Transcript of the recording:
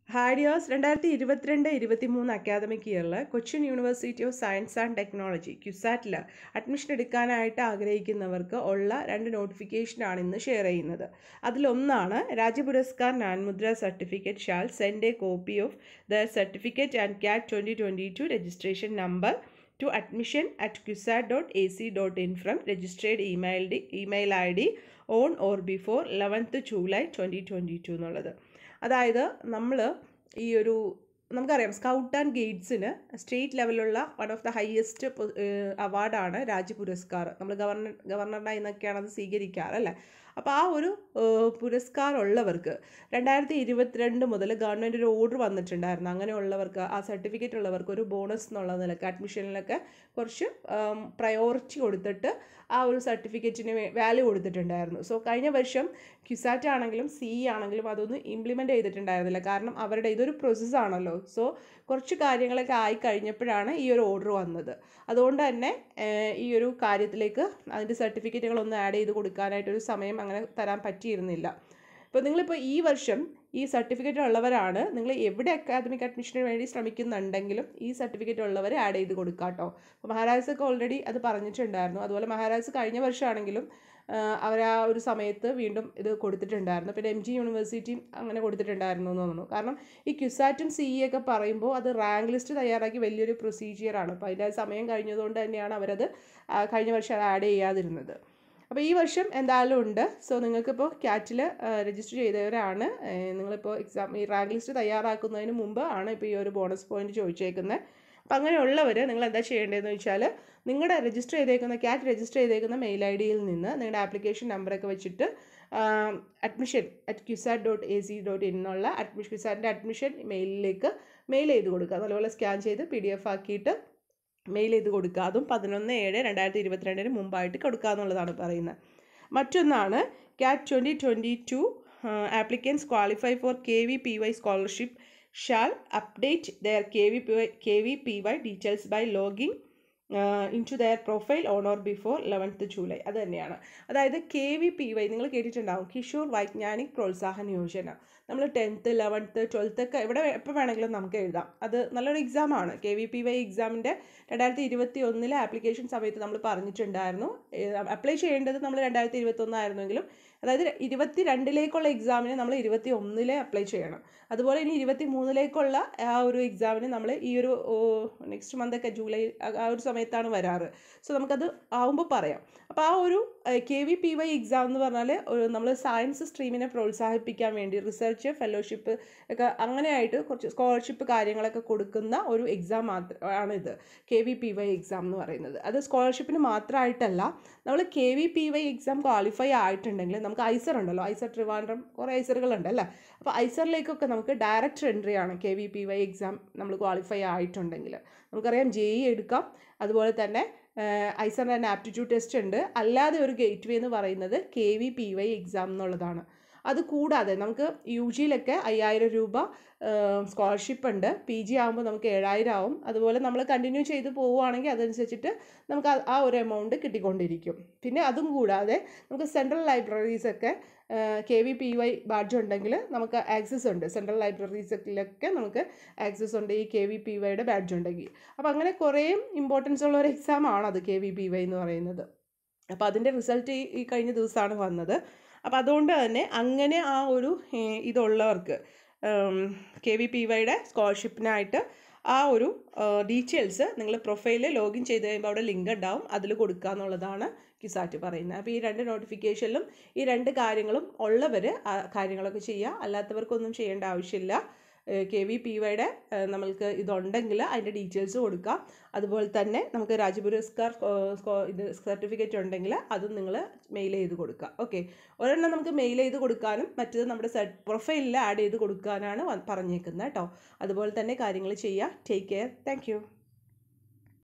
ഹാഡിയോസ് രണ്ടായിരത്തി ഇരുപത്തിരണ്ട് ഇരുപത്തി മൂന്ന് അക്കാദമിക് ഇയറിൽ Cochin University of Science and Technology ക്യുസാറ്റിൽ അഡ്മിഷൻ എടുക്കാനായിട്ട് ആഗ്രഹിക്കുന്നവർക്ക് ഉള്ള രണ്ട് നോട്ടിഫിക്കേഷനാണ് ഇന്ന് ഷെയർ ചെയ്യുന്നത് അതിലൊന്നാണ് രാജ്യപുരസ്കാർ നാൻമുദ്ര certificate shall send a copy of the certificate and CAT twenty twenty two registration number to admission at CUSAT dot A C dot in from registered email D email I D on or before eleventh July twenty twenty two എന്നുള്ളത് അതായത് നമ്മൾ ഈ ഒരു നമുക്കറിയാം scout and ഗൈഡ്സിന് state ലെവലിലുള്ള one of the highest അവാർഡാണ് രാജ്യ പുരസ്കാർ നമ്മൾ governor ഗവർണറുടെ നിന്നൊക്കെയാണ് അത് സ്വീകരിക്കാറ് അല്ലേ അപ്പോൾ ആ ഒരു പുരസ്കാരം ഉള്ളവർക്ക് രണ്ടായിരത്തി ഇരുപത്തിരണ്ട് മുതൽ ഗവൺമെൻറ് ഒരു ഓർഡർ വന്നിട്ടുണ്ടായിരുന്നു അങ്ങനെയുള്ളവർക്ക് ആ സർട്ടിഫിക്കറ്റ് ഉള്ളവർക്ക് ഒരു ബോണസ് എന്നുള്ള നിലക്ക് അഡ്മിഷനിലൊക്കെ കുറച്ച് പ്രയോറിറ്റി കൊടുത്തിട്ട് ആ ഒരു സർട്ടിഫിക്കറ്റിന് വാല്യൂ കൊടുത്തിട്ടുണ്ടായിരുന്നു സോ കഴിഞ്ഞ വർഷം ക്യുസാറ്റ് ആണെങ്കിലും സി ആണെങ്കിലും അതൊന്നും ഇംപ്ലിമെൻ്റ് ചെയ്തിട്ടുണ്ടായിരുന്നില്ല കാരണം അവരുടെ ഇതൊരു പ്രോസസ്സാണല്ലോ സോ കുറച്ച് കാര്യങ്ങളൊക്കെ ആയി കഴിഞ്ഞപ്പോഴാണ് ഈ ഒരു ഓർഡർ വന്നത് അതുകൊണ്ട് തന്നെ ഈ ഒരു കാര്യത്തിലേക്ക് അതിൻ്റെ സർട്ടിഫിക്കറ്റുകളൊന്നും ആഡ് ചെയ്ത് കൊടുക്കാനായിട്ടൊരു സമയം അങ്ങനെ തരാൻ പറ്റിയിരുന്നില്ല ഇപ്പോൾ നിങ്ങളിപ്പോൾ ഈ വർഷം ഈ സർട്ടിഫിക്കറ്റ് ഉള്ളവരാണ് നിങ്ങൾ എവിടെ അക്കാദമിക് അഡ്മിഷന് വേണ്ടി ശ്രമിക്കുന്നുണ്ടെങ്കിലും ഈ സർട്ടിഫിക്കറ്റ് ഉള്ളവരെ ആഡ് ചെയ്ത് കൊടുക്കുക കേട്ടോ അപ്പോൾ മഹാരാജൊക്കെ ഓൾറെഡി അത് പറഞ്ഞിട്ടുണ്ടായിരുന്നു അതുപോലെ മഹാരാജ് കഴിഞ്ഞ വർഷമാണെങ്കിലും അവർ ആ ഒരു സമയത്ത് വീണ്ടും ഇത് കൊടുത്തിട്ടുണ്ടായിരുന്നു പിന്നെ എം ജി യൂണിവേഴ്സിറ്റിയും അങ്ങനെ കൊടുത്തിട്ടുണ്ടായിരുന്നു എന്ന് തോന്നുന്നു കാരണം ഈ ക്യുസാറ്റും സി ഇ ഒക്കെ പറയുമ്പോൾ അത് റാങ്ക് ലിസ്റ്റ് തയ്യാറാക്കി വലിയൊരു പ്രൊസീജിയറാണ് അപ്പോൾ അതിൻ്റെ സമയം കഴിഞ്ഞതുകൊണ്ട് തന്നെയാണ് അവരത് കഴിഞ്ഞ വർഷം അത് ആഡ് ചെയ്യാതിരുന്നത് അപ്പോൾ ഈ വർഷം എന്തായാലും ഉണ്ട് സോ നിങ്ങൾക്കിപ്പോൾ ക്യാറ്റിൽ രജിസ്റ്റർ ചെയ്തവരാണ് നിങ്ങളിപ്പോൾ എക്സാം ഈ റാങ്ക് ലിസ്റ്റ് തയ്യാറാക്കുന്നതിന് മുമ്പ് ആണ് ഇപ്പോൾ ഈ ഒരു ബോണസ് പോയിന്റ് ചോദിച്ചേക്കുന്നത് അപ്പം അങ്ങനെയുള്ളവർ നിങ്ങൾ എന്താ ചെയ്യേണ്ടതെന്ന് വെച്ചാൽ നിങ്ങളുടെ രജിസ്റ്റർ ചെയ്തേക്കുന്ന ക്യാറ്റ് രജിസ്റ്റർ ചെയ്തേക്കുന്ന മെയിൽ ഐ ഡിയിൽ നിന്ന് നിങ്ങളുടെ ആപ്ലിക്കേഷൻ നമ്പറൊക്കെ വെച്ചിട്ട് admission at CUSAT dot A C dot in എന്നുള്ള അഡ്മിഷൻ ക്യുസാറ്റിൻ്റെ അഡ്മിഷൻ മെയിലിലേക്ക് മെയിൽ ചെയ്ത് കൊടുക്കുക നല്ലപോലെ സ്കാൻ ചെയ്ത് പി ഡി എഫ് ആക്കിയിട്ട് മെയിൽ ചെയ്ത് കൊടുക്കുക അതും പതിനൊന്ന് ഏഴ് രണ്ടായിരത്തി ഇരുപത്തിരണ്ടിന് മുമ്പായിട്ട് കൊടുക്കുക എന്നുള്ളതാണ് പറയുന്നത് മറ്റൊന്നാണ് CAT twenty twenty two applicants qualify for K V P Y scholarship shall update their K V P Y K V P Y details by logging in to their profile on or before eleventh July അത് തന്നെയാണ് അതായത് K V P Y നിങ്ങൾ കേട്ടിട്ടുണ്ടാവും കിഷോർ വൈജ്ഞാനിക് പ്രോത്സാഹന യോജന നമ്മൾ tenth eleventh twelfth ഒക്കെ എവിടെ എപ്പോൾ വേണമെങ്കിലും നമുക്ക് എഴുതാം അത് നല്ലൊരു എക്സാമാണ് കെ വി പി വൈ എക്സാമിൻ്റെ രണ്ടായിരത്തി ഇരുപത്തി ഒന്നിലെ ആപ്ലിക്കേഷൻ സമയത്ത് നമ്മൾ പറഞ്ഞിട്ടുണ്ടായിരുന്നു അപ്ലൈ ചെയ്യേണ്ടത് നമ്മൾ രണ്ടായിരത്തി ഇരുപത്തൊന്നായിരുന്നെങ്കിലും അതായത് ഇരുപത്തി രണ്ടിലേക്കുള്ള എക്സാമിന് നമ്മൾ ഇരുപത്തി ഒന്നിലെ അപ്ലൈ ചെയ്യണം അതുപോലെ ഇനി ഇരുപത്തി മൂന്നിലേക്കുള്ള ആ ഒരു എക്സാമിന് നമ്മൾ ഈ ഒരു നെക്സ്റ്റ് മന്ത് ഒക്കെ ജൂലൈ ആ ഒരു സമയത്താണ് വരാറ് സോ നമുക്കത് ആവുമ്പോൾ പറയാം അപ്പോൾ ആ ഒരു K V P Y exam എന്ന് പറഞ്ഞാൽ നമ്മൾ സയൻസ് സ്ട്രീമിനെ പ്രോത്സാഹിപ്പിക്കാൻ വേണ്ടി റിസർച്ച് ഫെലോഷിപ്പ് ഒക്കെ അങ്ങനെയായിട്ട് കുറച്ച് സ്കോളർഷിപ്പ് കാര്യങ്ങളൊക്കെ കൊടുക്കുന്ന ഒരു എക്സാം മാത്രമാണ് ഇത് K V P Y exam എന്ന് പറയുന്നത് അത് സ്കോളർഷിപ്പിന് മാത്രമായിട്ടല്ല നമ്മൾ K V P Y exam qualify ആയിട്ടുണ്ടെങ്കിൽ നമുക്ക് ഐസർ ഉണ്ടല്ലോ ഐസർ ട്രിവാൻഡ്രം കുറേ ഐസറുകളുണ്ട് അല്ലേ അപ്പോൾ ഐസറിലേക്കൊക്കെ നമുക്ക് ഡയറക്റ്റ് എൻട്രി ആണ് K V P Y exam നമ്മൾ ക്വാളിഫൈ ആയിട്ടുണ്ടെങ്കിൽ നമുക്കറിയാം ജെ ഇ എടുക്കാം അതുപോലെ തന്നെ ഐസറിൻ്റെ തന്നെ ആപ്റ്റിറ്റ്യൂഡ് ടെസ്റ്റ് ഉണ്ട് അല്ലാതെ ഒരു ഗേറ്റ് വേ എന്ന് പറയുന്നത് K V P Y exam എന്നുള്ളതാണ് അത് കൂടാതെ നമുക്ക് യു ജിയിലൊക്കെ അയ്യായിരം രൂപ സ്കോളർഷിപ്പ് ഉണ്ട് പി ജി ആകുമ്പോൾ നമുക്ക് ഏഴായിരം ആവും അതുപോലെ നമ്മൾ കണ്ടിന്യൂ ചെയ്ത് പോവുകയാണെങ്കിൽ അതനുസരിച്ചിട്ട് നമുക്ക് ആ ഒരു എമൗണ്ട് കിട്ടിക്കൊണ്ടിരിക്കും പിന്നെ അതും കൂടാതെ നമുക്ക് സെൻട്രൽ ലൈബ്രറീസൊക്കെ K V P Y badge ഉണ്ടെങ്കിൽ നമുക്ക് ആക്സസ് ഉണ്ട് സെൻട്രൽ ലൈബ്രറീസിലൊക്കെ നമുക്ക് ആക്സസ് ഉണ്ട് ഈ കെ വി പി വൈയുടെ ബാഡ്ജ് ഉണ്ടെങ്കിൽ അപ്പോൾ അങ്ങനെ കുറേ ഇമ്പോർട്ടൻസ് ഉള്ള ഒരു എക്സാം ആണത് കെ വി പി വൈ എന്ന് പറയുന്നത് അപ്പോൾ അതിൻ്റെ റിസൾട്ട് ഈ കഴിഞ്ഞ ദിവസമാണ് വന്നത് അപ്പോൾ അതുകൊണ്ട് തന്നെ അങ്ങനെ ആ ഒരു ഇതുള്ളവർക്ക് കെ വി പി വൈയുടെ സ്കോളർഷിപ്പിനായിട്ട് ആ ഒരു ഡീറ്റെയിൽസ് നിങ്ങൾ പ്രൊഫൈലിൽ ലോഗിൻ ചെയ്ത് കഴിയുമ്പോൾ അവിടെ ലിങ്ക് ഉണ്ടാവും അതിൽ കൊടുക്കുക എന്നുള്ളതാണ് കിസാറ്റ് പറയുന്നത് അപ്പോൾ ഈ രണ്ട് നോട്ടിഫിക്കേഷനിലും ഈ രണ്ട് കാര്യങ്ങളും ഉള്ളവർ ആ കാര്യങ്ങളൊക്കെ ചെയ്യുക അല്ലാത്തവർക്കൊന്നും ചെയ്യേണ്ട ആവശ്യമില്ല കെ വി പി വൈയുടെ നമ്മൾക്ക് ഇതുണ്ടെങ്കിൽ അതിൻ്റെ ഡീറ്റെയിൽസ് കൊടുക്കാം അതുപോലെ തന്നെ നമുക്ക് രാജ്യപുരസ്കാർ ഇത് സർട്ടിഫിക്കറ്റ് ഉണ്ടെങ്കിൽ അതും നിങ്ങൾ മെയിൽ ചെയ്ത് കൊടുക്കുക ഓക്കെ ഒരെണ്ണം നമുക്ക് മെയിൽ ചെയ്ത് കൊടുക്കാനും മറ്റത് നമ്മുടെ പ്രൊഫൈലിൽ ആഡ് ചെയ്ത് കൊടുക്കാനാണ് പറഞ്ഞേക്കുന്നത് കേട്ടോ അതുപോലെ തന്നെ കാര്യങ്ങൾ ചെയ്യുക ടേക്ക് കെയർ താങ്ക്